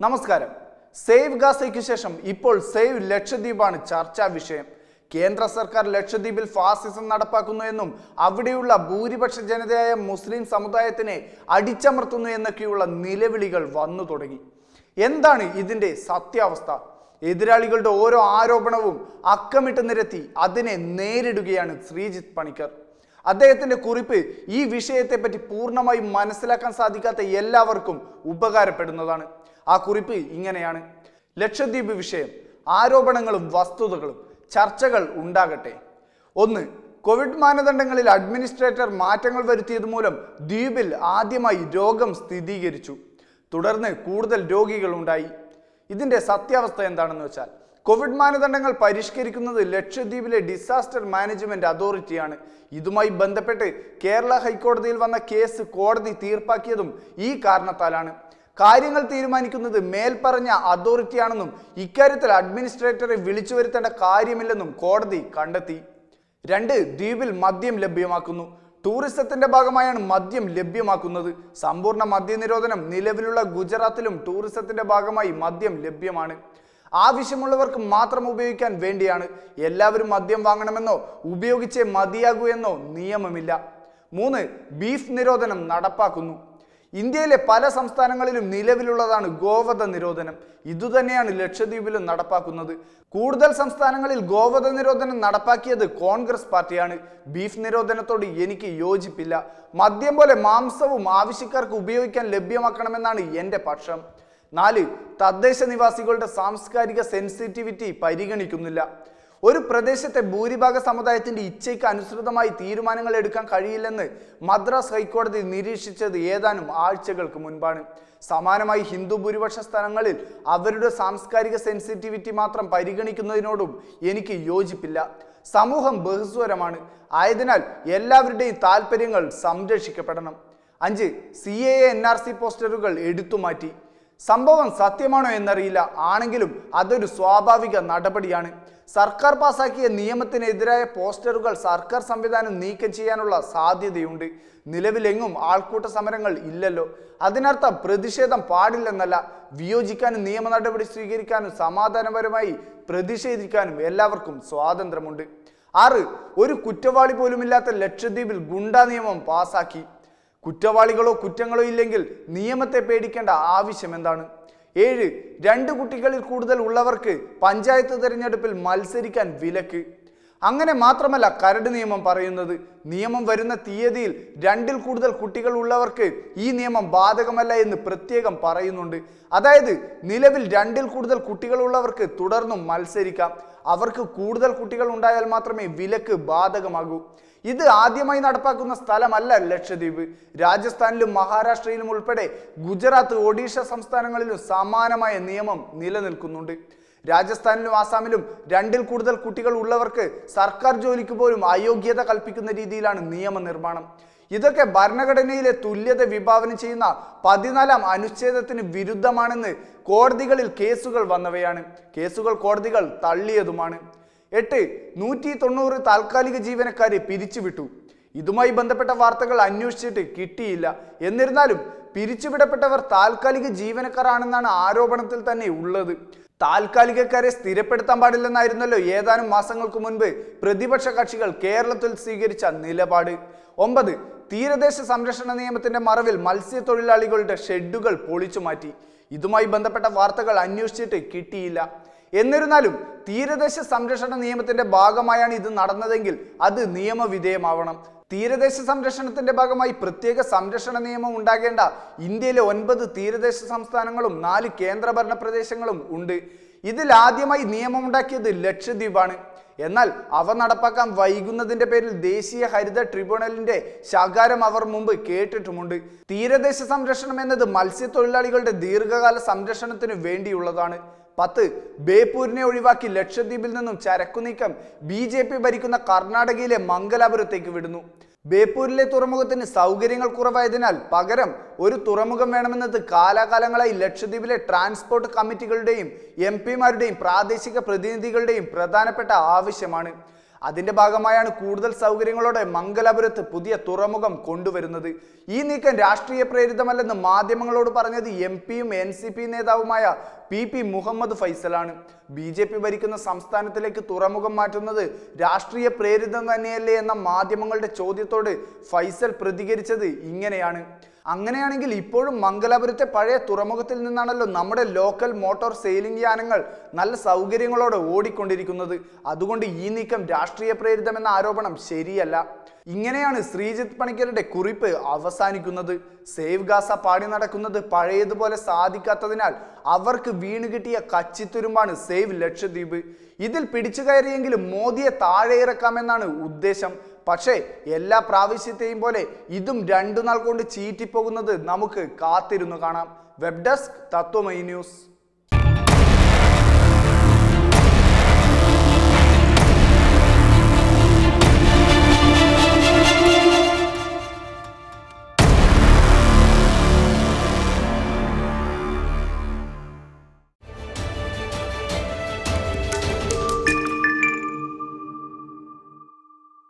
നമസ്കാരം സേവ് ഗാസയ്ക്ക് ശേഷം ഇപ്പോൾ സേവ് ലക്ഷദ്വീപാണ് ചർച്ചാ വിഷയം കേന്ദ്ര സർക്കാർ ലക്ഷദ്വീപിൽ ഫാസിസം നടപ്പാക്കുന്നു എന്നും അവിടെയുള്ള ഭൂരിപക്ഷ ജനതയായ മുസ്ലിം സമുദായത്തിനെ അടിച്ചമർത്തുന്നു എന്നൊക്കെയുള്ള നിലവിളികൾ വന്നു തുടങ്ങി എന്താണ് ഇതിന്റെ സത്യാവസ്ഥ എതിരാളികളുടെ ഓരോ ആരോപണവും അക്കമിട്ട് നിരത്തി അതിനെ നേരിടുകയാണ് ശ്രീജിത്ത് പണിക്കർ അദ്ദേഹത്തിന്റെ കുറിപ്പ് ഈ വിഷയത്തെപ്പറ്റി പൂർണ്ണമായും മനസ്സിലാക്കാൻ സാധിക്കാത്ത എല്ലാവർക്കും ഉപകാരപ്പെടുന്നതാണ് ആ കുറിപ്പ് ഇങ്ങനെയാണ് ലക്ഷദ്വീപ് വിഷയം ആരോപണങ്ങളും വസ്തുതകളും ചർച്ചകൾ ഉണ്ടാകട്ടെ ഒന്ന് കോവിഡ് മാനദണ്ഡങ്ങളിൽ അഡ്മിനിസ്ട്രേറ്റർ മാറ്റങ്ങൾ വരുത്തിയത് മൂലം ദ്വീപിൽ ആദ്യമായി രോഗം സ്ഥിരീകരിച്ചു തുടർന്ന് കൂടുതൽ രോഗികൾ ഉണ്ടായി ഇതിന്റെ സത്യാവസ്ഥ എന്താണെന്ന് വെച്ചാൽ കോവിഡ് മാനദണ്ഡങ്ങൾ പരിഷ്കരിക്കുന്നത് ലക്ഷദ്വീപിലെ ഡിസാസ്റ്റർ മാനേജ്മെന്റ് അതോറിറ്റിയാണ് ഇതുമായി ബന്ധപ്പെട്ട് കേരള ഹൈക്കോടതിയിൽ വന്ന കേസ് കോടതി തീർപ്പാക്കിയതും ഈ കാരണത്താലാണ് കാര്യങ്ങൾ തീരുമാനിക്കുന്നത് മേൽപ്പറഞ്ഞ അതോറിറ്റിയാണെന്നും ഇക്കാര്യത്തിൽ അഡ്മിനിസ്ട്രേറ്ററെ വിളിച്ചു വരുത്തേണ്ട കാര്യമില്ലെന്നും കോടതി കണ്ടെത്തി രണ്ട് ദ്വീപിൽ മദ്യം ലഭ്യമാക്കുന്നു ടൂറിസത്തിന്റെ ഭാഗമായാണ് മദ്യം ലഭ്യമാക്കുന്നത് സമ്പൂർണ്ണ മദ്യനിരോധനം നിലവിലുള്ള ഗുജറാത്തിലും ടൂറിസത്തിന്റെ ഭാഗമായി മദ്യം ലഭ്യമാണ് ആവശ്യമുള്ളവർക്ക് മാത്രം ഉപയോഗിക്കാൻ വേണ്ടിയാണ് എല്ലാവരും മദ്യം വാങ്ങണമെന്നോ ഉപയോഗിച്ചേ മതിയാകൂ എന്നോ നിയമമില്ല മൂന്ന് ബീഫ് നിരോധനം നടപ്പാക്കുന്നു ഇന്ത്യയിലെ പല സംസ്ഥാനങ്ങളിലും നിലവിലുള്ളതാണ് ഗോവധ നിരോധനം ഇതുതന്നെയാണ് ലക്ഷദ്വീപിലും നടപ്പാക്കുന്നത് കൂടുതൽ സംസ്ഥാനങ്ങളിൽ ഗോവധ നിരോധനം നടപ്പാക്കിയത് കോൺഗ്രസ് പാർട്ടിയാണ് ബീഫ് നിരോധനത്തോട് എനിക്ക് യോജിപ്പില്ല മദ്യം പോലെ മാംസവും ആവശ്യക്കാർക്ക് ഉപയോഗിക്കാൻ ലഭ്യമാക്കണമെന്നാണ് എൻ്റെ പക്ഷം നാല് തദ്ദേശ നിവാസികളുടെ സാംസ്കാരിക സെൻസിറ്റിവിറ്റി പരിഗണിക്കുന്നില്ല ഒരു പ്രദേശത്തെ ഭൂരിഭാഗ സമുദായത്തിന്റെ ഇച്ഛയ്ക്ക് അനുസൃതമായി തീരുമാനങ്ങൾ എടുക്കാൻ കഴിയില്ലെന്ന് മദ്രാസ് ഹൈക്കോടതി നിരീക്ഷിച്ചത് ഏതാനും ആഴ്ചകൾക്ക് മുൻപാണ് സമാനമായി ഹിന്ദു ഭൂരിപക്ഷ സ്ഥലങ്ങളിൽ അവരുടെ സാംസ്കാരിക സെൻസിറ്റിവിറ്റി മാത്രം പരിഗണിക്കുന്നതിനോടും എനിക്ക് യോജിപ്പില്ല സമൂഹം ബഹുസ്വരമാണ് ആയതിനാൽ എല്ലാവരുടെയും താല്പര്യങ്ങൾ സംരക്ഷിക്കപ്പെടണം അഞ്ച് C A N R C പോസ്റ്ററുകൾ എടുത്തുമാറ്റി സംഭവം സത്യമാണോ എന്നറിയില്ല ആണെങ്കിലും അതൊരു സ്വാഭാവിക നടപടിയാണ് സർക്കാർ പാസാക്കിയ നിയമത്തിനെതിരായ പോസ്റ്ററുകൾ സർക്കാർ സംവിധാനം നീക്കം ചെയ്യാനുള്ള സാധ്യതയുണ്ട് നിലവിലെങ്ങും ആൾക്കൂട്ട സമരങ്ങൾ ഇല്ലല്ലോ അതിനർത്ഥം പ്രതിഷേധം പാടില്ലെന്നല്ല വിയോജിക്കാനും നിയമ നടപടി സ്വീകരിക്കാനും സമാധാനപരമായി പ്രതിഷേധിക്കാനും എല്ലാവർക്കും സ്വാതന്ത്ര്യമുണ്ട് ആറ് ഒരു കുറ്റവാളി പോലുമില്ലാത്ത ലക്ഷദ്വീപിൽ ഗുണ്ടാ നിയമം പാസാക്കി കുറ്റവാളികളോ കുറ്റങ്ങളോ ഇല്ലെങ്കിൽ നിയമത്തെ പേടിക്കേണ്ട ആവശ്യം എന്താണ് ഏഴ് രണ്ട് കുട്ടികളിൽ കൂടുതൽ ഉള്ളവർക്ക് പഞ്ചായത്ത് തിരഞ്ഞെടുപ്പിൽ മത്സരിക്കാൻ വിലക്ക് അങ്ങനെ മാത്രമല്ല കരട് നിയമം പറയുന്നത് നിയമം വരുന്ന തീയതിയിൽ രണ്ടിൽ കൂടുതൽ കുട്ടികൾ ഉള്ളവർക്ക് ഈ നിയമം ബാധകമല്ല എന്ന് പ്രത്യേകം പറയുന്നുണ്ട് അതായത് നിലവിൽ രണ്ടിൽ കൂടുതൽ കുട്ടികൾ ഉള്ളവർക്ക് തുടർന്നും മത്സരിക്കാം അവർക്ക് കൂടുതൽ കുട്ടികൾ ഉണ്ടായാൽ മാത്രമേ വിലക്ക് ബാധകമാകൂ ഇത് ആദ്യമായി നടപ്പാക്കുന്ന സ്ഥലമല്ല ലക്ഷദ്വീപ് രാജസ്ഥാനിലും മഹാരാഷ്ട്രയിലും ഉൾപ്പെടെ ഗുജറാത്ത് ഒഡീഷ സംസ്ഥാനങ്ങളിലും സമാനമായ നിയമം നിലനിൽക്കുന്നുണ്ട് രാജസ്ഥാനിലും ആസാമിലും രണ്ടിൽ കൂടുതൽ കുട്ടികൾ ഉള്ളവർക്ക് സർക്കാർ ജോലിക്ക് പോലും അയോഗ്യത കൽപ്പിക്കുന്ന രീതിയിലാണ് നിയമനിർമ്മാണം ഇതൊക്കെ ഭരണഘടനയിലെ തുല്യത വിഭാവനം ചെയ്യുന്ന പതിനാലാം അനുച്ഛേദത്തിന് വിരുദ്ധമാണെന്ന് കോടതികളിൽ കേസുകൾ വന്നവയാണ് കേസുകൾ കോടതികൾ തള്ളിയതുമാണ് എട്ട് നൂറ്റി തൊണ്ണൂറ് താൽക്കാലിക ജീവനക്കാരെ പിരിച്ചുവിട്ടു ഇതുമായി ബന്ധപ്പെട്ട വാർത്തകൾ അന്വേഷിച്ചിട്ട് കിട്ടിയില്ല എന്നിരുന്നാലും പിരിച്ചുവിടപ്പെട്ടവർ താൽക്കാലിക ജീവനക്കാരാണെന്നാണ് ആരോപണത്തിൽ തന്നെ ഉള്ളത് താൽക്കാലികക്കാരെ സ്ഥിരപ്പെടുത്താൻ പാടില്ലെന്നായിരുന്നല്ലോ ഏതാനും മാസങ്ങൾക്ക് മുൻപ് പ്രതിപക്ഷ കക്ഷികൾ കേരളത്തിൽ സ്വീകരിച്ച നിലപാട് ഒമ്പത് തീരദേശ സംരക്ഷണ നിയമത്തിന്റെ മറവിൽ മത്സ്യത്തൊഴിലാളികളുടെ ഷെഡുകൾ പൊളിച്ചു മാറ്റി ഇതുമായി ബന്ധപ്പെട്ട വാർത്തകൾ അന്വേഷിച്ചിട്ട് കിട്ടിയില്ല എന്നിരുന്നാലും തീരദേശ സംരക്ഷണ നിയമത്തിന്റെ ഭാഗമായാണ് ഇത് നടന്നതെങ്കിൽ അത് നിയമവിധേയമാവണം തീരദേശ സംരക്ഷണത്തിന്റെ ഭാഗമായി പ്രത്യേക സംരക്ഷണ നിയമം ഉണ്ടാകേണ്ട ഇന്ത്യയിലെ ഒൻപത് തീരദേശ സംസ്ഥാനങ്ങളും നാല് കേന്ദ്രഭരണ പ്രദേശങ്ങളും ഉണ്ട് ഇതിൽ ആദ്യമായി നിയമമുണ്ടാക്കിയത് ലക്ഷദ്വീപാണ് എന്നാൽ അവ നടപ്പാക്കാൻ വൈകുന്നതിന്റെ പേരിൽ ദേശീയ ഹരിത ട്രിബ്യൂണലിന്റെ ശകാരം അവർ മുമ്പ് കേട്ടിട്ടുമുണ്ട് തീരദേശ സംരക്ഷണം എന്നത് മത്സ്യത്തൊഴിലാളികളുടെ ദീർഘകാല സംരക്ഷണത്തിന് വേണ്ടിയുള്ളതാണ് പത്ത് ബേപ്പൂരിനെ ഒഴിവാക്കി ലക്ഷദ്വീപിൽ നിന്നും ചരക്കു നീക്കം ബി ജെ പി ഭരിക്കുന്ന കർണാടകയിലെ മംഗലാപുരത്തേക്ക് വിടുന്നു ബേപ്പൂരിലെ തുറമുഖത്തിന് സൗകര്യങ്ങൾ കുറവായതിനാൽ പകരം ഒരു തുറമുഖം വേണമെന്നത് കാലാകാലങ്ങളായി ലക്ഷദ്വീപിലെ ട്രാൻസ്പോർട്ട് കമ്മിറ്റികളുടെയും എം പിമാരുടെയും പ്രാദേശിക പ്രതിനിധികളുടെയും പ്രധാനപ്പെട്ട ആവശ്യമാണ് അതിന്റെ ഭാഗമായാണ് കൂടുതൽ സൗകര്യങ്ങളോടെ മംഗലാപുരത്ത് പുതിയ തുറമുഖം കൊണ്ടുവരുന്നത് ഈ നീക്കം രാഷ്ട്രീയ പ്രേരിതമല്ലെന്ന് മാധ്യമങ്ങളോട് പറഞ്ഞത് എം പിയും എൻ സി പി നേതാവുമായ പി പി മുഹമ്മദ് ഫൈസലാണ് ബി ജെ പി ഭരിക്കുന്ന സംസ്ഥാനത്തിലേക്ക് തുറമുഖം മാറ്റുന്നത് രാഷ്ട്രീയ പ്രേരിതം തന്നെയല്ലേ എന്ന മാധ്യമങ്ങളുടെ ചോദ്യത്തോട് ഫൈസൽ പ്രതികരിച്ചത് ഇങ്ങനെയാണ് അങ്ങനെയാണെങ്കിൽ ഇപ്പോഴും മംഗലാപുരത്തെ പഴയ തുറമുഖത്തിൽ നിന്നാണല്ലോ നമ്മുടെ ലോക്കൽ മോട്ടോർ സെയിലിംഗ് യാനങ്ങൾ നല്ല സൗകര്യങ്ങളോടെ ഓടിക്കൊണ്ടിരിക്കുന്നത് അതുകൊണ്ട് ഈ നീക്കം രാഷ്ട്രീയ പ്രേരിതമെന്ന ആരോപണം ശരിയല്ല ഇങ്ങനെയാണ് ശ്രീജിത്ത് പണിക്കരുടെ കുറിപ്പ് അവസാനിക്കുന്നത് സേവ് ഗാസ പാടി നടക്കുന്നത് പഴയതുപോലെ സാധിക്കാത്തതിനാൽ അവർക്ക് വീണ് കിട്ടിയ കച്ചിത്തുരുമ്പാണ് സേവ് ലക്ഷദ്വീപ് ഇതിൽ പിടിച്ചു കയറിയെങ്കിലും മോദിയെ താഴെ ഇറക്കാമെന്നാണ് ഉദ്ദേശം പക്ഷേ എല്ലാ പ്രാവശ്യത്തെയും പോലെ ഇതും രണ്ടു നാൾ കൊണ്ട് ചീറ്റിപ്പോകുന്നത് നമുക്ക് കാത്തിരുന്നു കാണാം വെബ് ഡെസ്ക് തത്വമൈ ന്യൂസ്